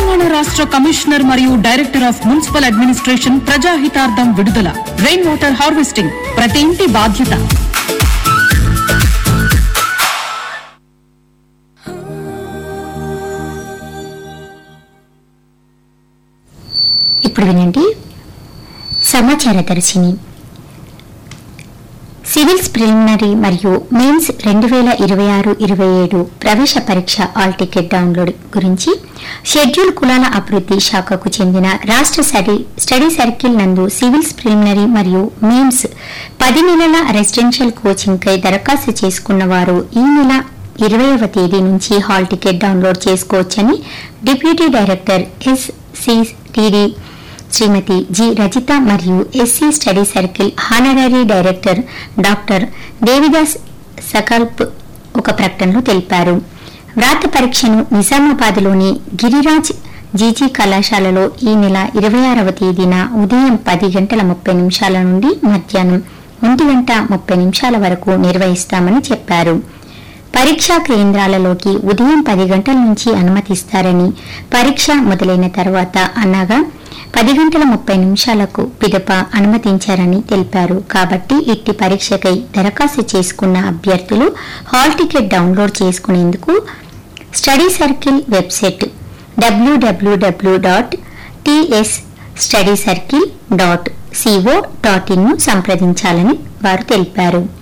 తెలంగాణ రాష్ట్ర కమిషనర్ మరియు director of municipal administration ప్రజాహితార్థం విడుదల రెయిన్ వాటర్ హార్వెస్టింగ్ ప్రతి ఇంటి బాధ్యత ఇప్పుడు వినండి సమాచార దర్శిని సివిల్స్ ప్రిలిమినరీ మరియు మెయిన్స్ రెండు వేల ఇరవై ఆరు ఇరవై ఏడు ప్రవేశ పరీక్ష ఆల్ టికెట్ డౌన్లోడ్ గురించి షెడ్యూల్ కులాల అభివృద్ధి శాఖకు చెందిన రాష్ట్ర స్టడీ స్టడీ సర్కిల్ నందు సివిల్స్ ప్రిలిమినరీ మరియు మెయిన్స్ పది నెలల రెసిడెన్షియల్ కోచింగ్ కై దరఖాస్తు చేసుకున్న వారు ఈ నెల ఇరవైవ తేదీ నుంచి హాల్ టికెట్ డౌన్లోడ్ చేసుకోవచ్చని deputy director SCTD Srimathi G Rajitha మరియు SC study circle honorary director doctor Devidas Sakalp ఒక ప్రకటనలో తెలిపారు వ్రాత పరీక్షను నిజామాబాద్లోని గిరిరాజ్ జీజీ కళాశాలలో ఈ నెల ఇరవై ఆరవ తేదీన ఉదయం పది గంటల ముప్పై నిమిషాల నుండి మధ్యాహ్నం ఒంటి గంట ముప్పై నిమిషాల వరకు నిర్వహిస్తామని చెప్పారు పరీక్షా కేంద్రాలలోకి ఉదయం పది గంటల నుంచి అనుమతిస్తారని పరీక్ష మొదలైన తర్వాత అనగా పది గంటల ముప్పై నిమిషాలకు పిదప అనుమతించారని తెలిపారు కాబట్టి ఇట్టి పరీక్షకై దరఖాస్తు చేసుకున్న అభ్యర్థులు హాల్ టికెట్ డౌన్లోడ్ చేసుకునేందుకు study circle website WWW dot TS study circle dot CO dot ఇన్ను సంప్రదించాలని వారు తెలిపారు